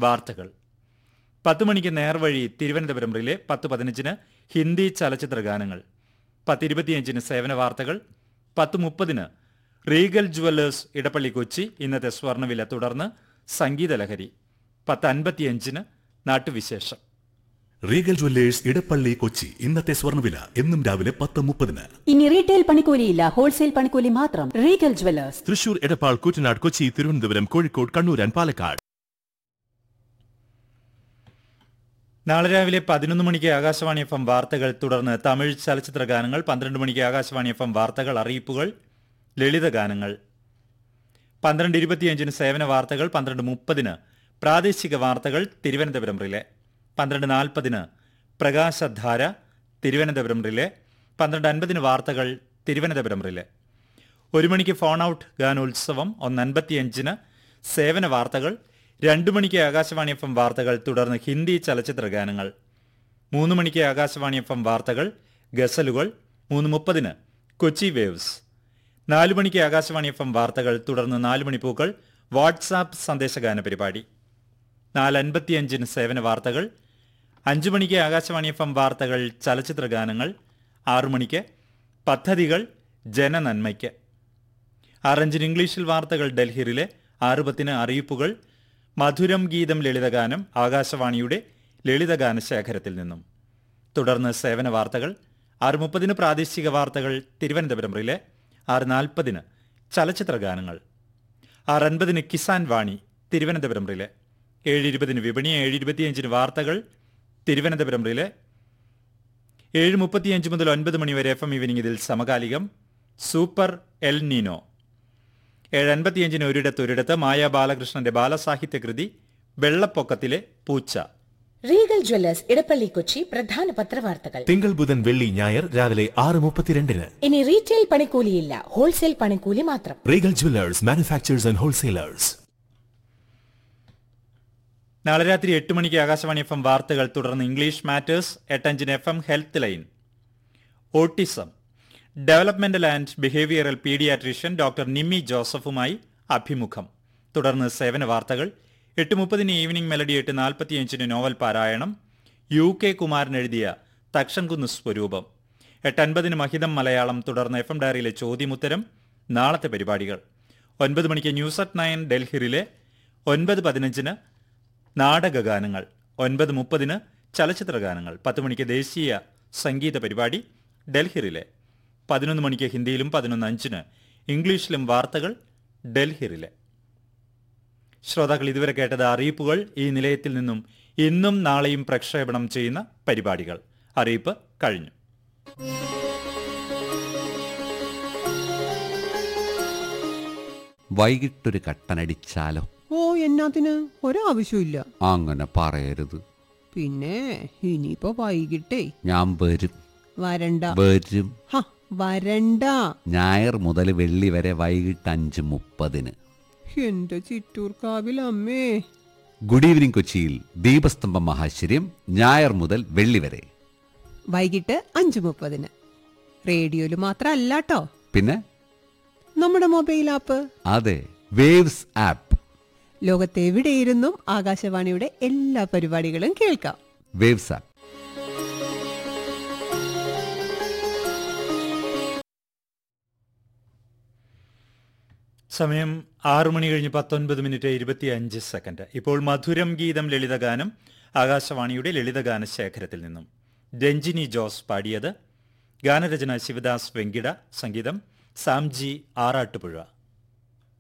വാർത്തകൾ പത്ത് മണിക്ക് നേർവഴി തിരുവനന്തപുരം റിലേ പത്ത് പതിനഞ്ചിന് ഹിന്ദി ചലച്ചിത്ര ഗാനങ്ങൾ പത്ത് ഇരുപത്തിയഞ്ചിന് സേവന വാർത്തകൾ പത്ത് മുപ്പതിന് റീഗൽ ജുവല്ലേഴ്സ് ഇടപ്പള്ളി കൊച്ചി ഇന്നത്തെ സ്വർണ്ണവില തുടർന്ന് സംഗീതലഹരി പത്ത് അൻപത്തിയഞ്ചിന് നാട്ടുവിശേഷം റീഗൽ ജ്വല്ലേഴ്സ് ഇടപ്പള്ളി കൊച്ചി ഇന്നത്തെ സ്വർണ്ണവില എന്നും രാവിലെ പത്ത് മുപ്പതിന് ഇനി റീറ്റെയിൽ പണിക്കൂലിയില്ല ഹോൾസെയിൽ പണിക്കൂലി മാത്രം Regal Jewellers Thrissur Edappal Koottanad Kochi Thiruvananthapuram Kozhikode Kannur and Palakkad നാളെ രാവിലെ പതിനൊന്ന് മണിക്ക് ആകാശവാണി എഫ് എം വാർത്തകൾ തുടർന്ന് തമിഴ് ചലച്ചിത്ര ഗാനങ്ങൾ പന്ത്രണ്ട് മണിക്ക് ആകാശവാണി എഫ് എം വാർത്തകൾ അറിയിപ്പുകൾ ലളിത ഗാനങ്ങൾ പന്ത്രണ്ട് ഇരുപത്തിയഞ്ചിന് സേവന വാർത്തകൾ പന്ത്രണ്ട് മുപ്പതിന് പ്രാദേശിക വാർത്തകൾ തിരുവനന്തപുരം റിലേ പന്ത്രണ്ട് നാൽപ്പതിന് പ്രകാശധാര തിരുവനന്തപുരം റിലേ പന്ത്രണ്ട് അൻപതിന് വാർത്തകൾ തിരുവനന്തപുരം റിലേ ഒരു മണിക്ക് ഫോൺ ഔട്ട് ഗാനോത്സവം ഒന്ന് അൻപത്തിയഞ്ചിന് സേവന വാർത്തകൾ രണ്ടു മണിക്ക് ആകാശവാണി എഫ് എം വാർത്തകൾ തുടർന്ന് ഹിന്ദി ചലച്ചിത്ര ഗാനങ്ങൾ മൂന്ന് മണിക്ക് ആകാശവാണി എഫ് എം വാർത്തകൾ ഗസലുകൾ മൂന്ന് മുപ്പതിന് കൊച്ചി വേവ്സ് നാലു മണിക്ക് ആകാശവാണി എഫ് എം വാർത്തകൾ തുടർന്ന് നാല് മണിപ്പൂക്കൾ വാട്സാപ്പ് സന്ദേശഗാന പരിപാടി നാല് അൻപത്തിയഞ്ചിന് സേവന വാർത്തകൾ അഞ്ചു മണിക്ക് ആകാശവാണി എഫ് എം വാർത്തകൾ ചലച്ചിത്ര ഗാനങ്ങൾ ആറു മണിക്ക് പദ്ധതികൾ ജനനന്മയ്ക്ക് ആറഞ്ചിന് ഇംഗ്ലീഷിൽ വാർത്തകൾ ഡൽഹിയിലെ ആറ് പത്തിന് അറിയിപ്പുകൾ മധുരം ഗീതം ലളിതഗാനം ആകാശവാണിയുടെ ലളിതഗാന ശേഖരത്തിൽ നിന്നും തുടർന്ന് സേവന വാർത്തകൾ ആറ് മുപ്പതിന് പ്രാദേശിക വാർത്തകൾ തിരുവനന്തപുരം റിലെ ആറ് നാൽപ്പതിന് ചലച്ചിത്ര ഗാനങ്ങൾ ആറ് അൻപതിന് കിസാൻ വാണി തിരുവനന്തപുരം റിലെ ഏഴ് ഇരുപതിന് വിപണി ഏഴ് ഇരുപത്തിയഞ്ചിന് വാർത്തകൾ തിരുവനന്തപുരം റിലെ ഏഴ് മുപ്പത്തിയഞ്ച് മുതൽ ഒൻപത് മണിവരെ എഫ് എം ഈവനിംഗ് ഇതിൽ സമകാലികം സൂപ്പർ എൽ നീനോ ഏഴ് അൻപത്തിയഞ്ചിന് ഒരിടത്ത് ഒരിടത്ത് മായ ബാലകൃഷ്ണന്റെ ബാലസാഹിത്യ കൃതി വെള്ളപ്പൊക്കത്തിലെ പൂച്ച റീഗൽ ജ്വല്ലേഴ്സ് ഇടപ്പള്ളി കൊച്ചി പ്രധാന പത്രവാർത്തകൾ തിങ്കൾ ബുധൻ വെള്ളി ഞായർ രാവിലെ ആറ് മുപ്പത്തിരണ്ടിന് ഇനി റീറ്റെയിൽ പണിക്കൂലിയില്ല ഹോൾസെയിൽ പണിക്കൂലി മാത്രം Regal jewellers manufacturers and wholesalers നാളെ രാത്രി എട്ട് മണിക്ക് ആകാശവാണി എഫ് എം വാർത്തകൾ തുടർന്ന് ഇംഗ്ലീഷ് മാറ്റേഴ്സ് എട്ടഞ്ചിന് F M health line autism developmental and behavioural paediatrician doctor Nimmi ജോസഫുമായി അഭിമുഖം തുടർന്ന് സേവന വാർത്തകൾ എട്ട് മുപ്പതിന് ഈവനിംഗ് മെലഡി എട്ട് നാൽപ്പത്തിയഞ്ചിന് നോവൽ പാരായണം യു കെ കുമാരൻ എഴുതിയ തക്ഷൻകുന്ന് സ്വരൂപം എട്ടൻപതിന് മഹിതം മലയാളം തുടർന്ന് എഫ് എം ഡയറിയിലെ ചോദ്യമുത്തരം നാളത്തെ പരിപാടികൾ ഒൻപത് മണിക്ക് ന്യൂസ് അറ്റ് നയൻ ഡൽഹിയിലെ ഒൻപത് പതിനഞ്ചിന് നാടകഗാനങ്ങൾ ഒൻപത് മുപ്പതിന് ചലച്ചിത്ര ഗാനങ്ങൾ പത്ത് മണിക്ക് ദേശീയ സംഗീത പരിപാടി ഡൽഹിയിലെ പതിനൊന്ന് മണിക്ക് ഹിന്ദിയിലും പതിനൊന്ന് അഞ്ചിന് ഇംഗ്ലീഷിലും വാർത്തകൾ ഡൽഹിയിലെ ശ്രോതാക്കൾ ഇതുവരെ കേട്ടത് അറിയിപ്പുകൾ ഈ നിലയത്തിൽ നിന്നും ഇന്നും നാളെയും പ്രക്ഷേപണം ചെയ്യുന്ന പരിപാടികൾ അറിയിപ്പ് കഴിഞ്ഞു വൈകിട്ടൊരു കട്ടനടിച്ചാലോ ഓ എന്നാത്തിന് ഒരാവശ്യമില്ല അങ്ങനെ പറയരുത് പിന്നെ ഇനിയിപ്പോ വൈകിട്ടേ ഞാൻ വരും വരണ്ട വരും ഹ വരണ്ട ഞായർ മുതൽ വെള്ളി വരെ വൈകിട്ട് അഞ്ച് മുപ്പതിന് എന്റെ ചിറ്റൂർക്കാവിൽ അമ്മേ ഗുഡ് ഈവനിംഗ് കൊച്ചിയിൽ ദീപസ്തംഭം മഹാശ്ചര്യം ഞായർ മുതൽ വെള്ളി വരെ വൈകിട്ട് അഞ്ചു മുപ്പതിന് റേഡിയോയില് മാത്രല്ല കേട്ടോ പിന്നെ നമ്മുടെ മൊബൈൽ ആപ്പ് അതെ വേവ്സ് ആപ്പ് ലോകത്തെവിടെയിരുന്നും ആകാശവാണിയുടെ എല്ലാ പരിപാടികളും കേൾക്കാം വേവ്സ് ആപ്പ് സമയം ആറു മണി കഴിഞ്ഞ് പത്തൊൻപത് മിനിറ്റ് ഇരുപത്തി അഞ്ച് സെക്കൻഡ് ഇപ്പോൾ മധുരം ഗീതം ലളിതഗാനം ആകാശവാണിയുടെ ലളിതഗാന ശേഖരത്തിൽ നിന്നും രഞ്ജിനി ജോസ് പാടിയത് ഗാനരചന ശിവദാസ് വെങ്കിട സംഗീതം സാംജി ആറാട്ടുപുഴ